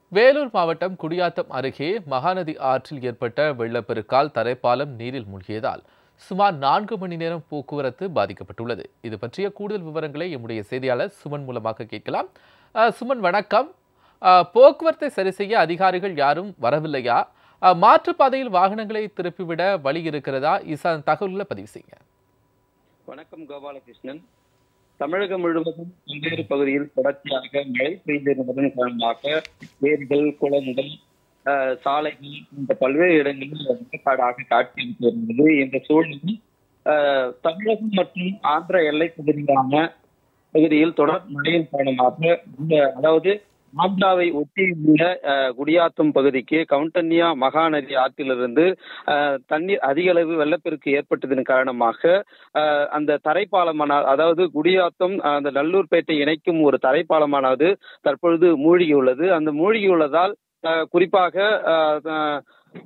வேலூர் மாவட்டம் குடியாத்தம் அருகே மகாநதி ஆற்றில் ஏற்பட்ட வெள்ளப்பெருக்கால் தரைப்பாலம் நீரில் மூழ்கியதால் சுமார் நான்கு மணி நேரம் போக்குவரத்து பாதிக்கப்பட்டுள்ளது இது பற்றிய கூடுதல் விவரங்களை எம்முடைய செய்தியாளர் சுமன் மூலமாக கேட்கலாம் அஹ், சுமன் வணக்கம் அஹ், போக்குவரத்தை சரி செய்ய அதிகாரிகள் யாரும் வரவில்லையா அஹ், மாற்றுப்பாதையில் வாகனங்களை திருப்பிவிட வழி இருக்கிறதா இசா தகவல்களை பதிவு செய்யுங்க வணக்கம் கோபாலகிருஷ்ணன் தமிழகம் முழுவதும் பல்வேறு பகுதியில் தொடர்ச்சியாக மழை பெய்திருந்ததன் காரணமாக ஏரிகள் குளங்கள் ஆஹ், சாலைகள் போன்ற பல்வேறு இடங்களில் வெள்ளக்காடாக காட்சியளித்து வருகிறது இந்த சூழலில் ஆஹ், தமிழகம் மற்றும் ஆந்திர எல்லை பகுதியான பகுதியில் தொடர் மழையின் காரணமாக இந்த அதாவது ஆந்திராவை ஒட்டியுள்ள ஆஹ், குடியாத்தம் பகுதிக்கு கவுண்டன்யா மகாநதி ஆற்றிலிருந்து ஆஹ், தண்ணீர் அதிக அளவு வெள்ளப்பெருக்கு ஏற்பட்டதன் காரணமாக ஆஹ், அந்த தரைப்பாலமான அதாவது குடியாத்தம் ஆஹ், அந்த நல்லூர்பேட்டை இணைக்கும் ஒரு தரைப்பாலமானது தற்பொழுது மூழ்கியுள்ளது அந்த மூழ்கியுள்ளதால் ஆஹ், குறிப்பாக ஆஹ், ஆஹ்,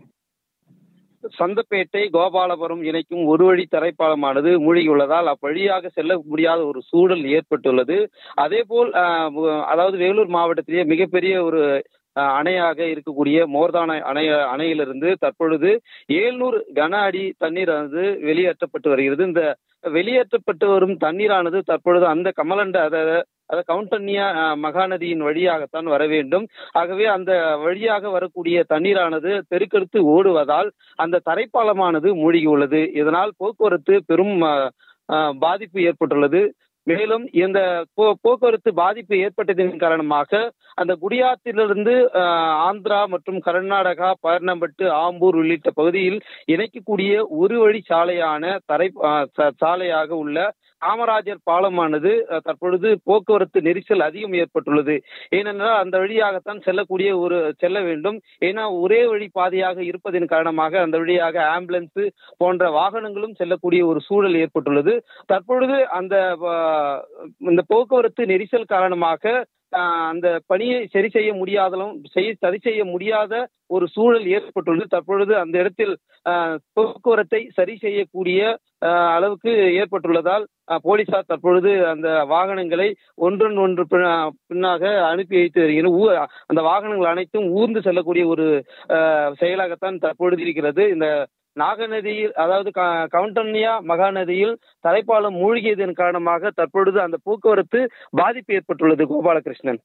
சந்தப்பேட்டை கோபாலபுரம் இணைக்கும் ஒரு வழி தரைப்பாலமானது மூழ்கியுள்ளதால் அவ்வழியாக செல்ல முடியாத ஒரு சூழல் ஏற்பட்டுள்ளது அதேபோல் ஆஹ், மு- அதாவது வேலூர் மாவட்டத்திலேயே மிகப்பெரிய ஒரு ஆஹ், அணையாக இருக்கக்கூடிய மோர்தான அணை அணையிலிருந்து தற்பொழுது ஏழ்நூறு கன அடி தண்ணீரானது வெளியேற்றப்பட்டு வருகிறது இந்த வெளியேற்றப்பட்டு வரும் தண்ணீரானது தற்பொழுது அந்த கமலண்ட அதாவது அதாவது கவுண்டன்யா ஆஹ், மகாநதியின் வழியாகத்தான் வர வேண்டும் ஆகவே அந்த வழியாக வரக்கூடிய தண்ணீரானது பெருக்கெடுத்து ஓடுவதால் அந்த தரைப்பாலமானது மூழ்கியுள்ளது இதனால் போக்குவரத்து பெரும் ஆஹ், ஆஹ், பாதிப்பு ஏற்பட்டுள்ளது மேலும் இந்த போ- போக்குவரத்து பாதிப்பு ஏற்பட்டதன் காரணமாக அந்த குடியாத்திலிருந்து ஆஹ், ஆந்திரா மற்றும் கர்நாடகா பயர்ணம்பட்டு ஆம்பூர் உள்ளிட்ட பகுதியில் இணைக்கக்கூடிய ஒரு வழி சாலையான தரை ஆஹ், ச- சாலையாக உள்ள காமராஜர் பாலமானது அஹ், தற்பொழுது போக்குவரத்து நெரிசல் அதிகம் ஏற்பட்டுள்ளது ஏனென்றால் அந்த வழியாகத்தான் செல்லக்கூடிய ஒரு செல்ல வேண்டும் ஏன்னா ஒரே வழி பாதையாக இருப்பதன் காரணமாக அந்த வழியாக ஆம்புலன்ஸ் போன்ற வாகனங்களும் செல்லக்கூடிய ஒரு சூழல் ஏற்பட்டுள்ளது தற்பொழுது அந்த ஆஹ், இந்த போக்குவரத்து நெரிசல் காரணமாக ஆஹ், அந்த பணியை சரி செய்ய முடியாதலும் செய்- சரி செய்ய முடியாத ஒரு சூழல் ஏற்பட்டுள்ளது தற்பொழுது அந்த இடத்தில் ஆஹ், போக்குவரத்தை சரி செய்யக்கூடிய ஆஹ், அளவுக்கு ஏற்பட்டுள்ளதால் ஆஹ், போலீசார் தற்பொழுது அந்த வாகனங்களை ஒன்றன் ஒன்று பின்ன- பின்னாக அனுப்பி வைத்து வருகிறது ஊ- அந்த வாகனங்கள் அனைத்தும் ஊர்ந்து செல்லக்கூடிய ஒரு ஆஹ், செயலாகத்தான் தற்பொழுது இருக்கிறது இந்த நாகநதியில் அதாவது க- கவுண்டன்யா மகாநதியில் தரைப்பாலம் மூழ்கியதன் காரணமாக தற்பொழுது அந்த போக்குவரத்து பாதிப்பு ஏற்பட்டுள்ளது கோபாலகிருஷ்ணன்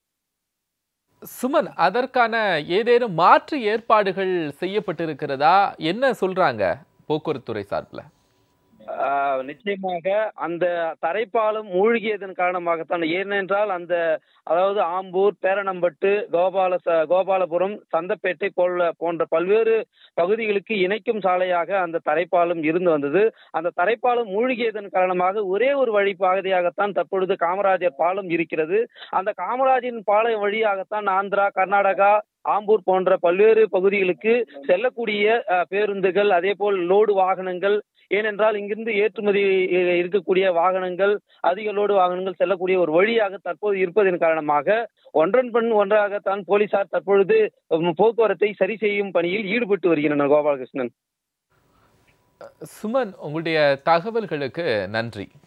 சுமன் அதற்கான ஏதேனும் மாற்று ஏற்பாடுகள் செய்யப்பட்டிருக்கிறதா என்ன சொல்றாங்க போக்குவரத்துறை சார்பில் ஆஹ் நிச்சயமாக அந்த தரைப்பாலம் மூழ்கியதன் காரணமாகத்தான் ஏனென்றால் அந்த அதாவது ஆம்பூர் பேரணம்பட்டு கோபால ச- கோபாலபுரம் சந்தப்பேட்டை போல போன்ற பல்வேறு பகுதிகளுக்கு இணைக்கும் சாலையாக அந்த தரைப்பாலம் இருந்து வந்தது அந்த தரைப்பாலம் மூழ்கியதன் காரணமாக ஒரே ஒரு வழி பாதையாகத்தான் தற்பொழுது காமராஜர் பாலம் இருக்கிறது அந்த காமராஜரின் பாலம் வழியாகத்தான் ஆந்திரா கர்நாடகா ஆம்பூர் போன்ற பல்வேறு பகுதிகளுக்கு செல்லக்கூடிய அஹ், பேருந்துகள் அதே போல் லோடு வாகனங்கள் ஏனென்றால் இங்கிருந்து ஏற்றுமதி அஹ், இருக்கக்கூடிய வாகனங்கள் அதிக லோடு வாகனங்கள் செல்லக்கூடிய ஒரு வழியாக தற்போது இருப்பதன் காரணமாக ஒன்றன் பின் ஒன்றாகத்தான் போலீசார் தற்பொழுது உம், போக்குவரத்தை சரி செய்யும் பணியில் ஈடுபட்டு வருகின்றனர் கோபாலகிருஷ்ணன் சுமன் உங்களுடைய தகவல்களுக்கு நன்றி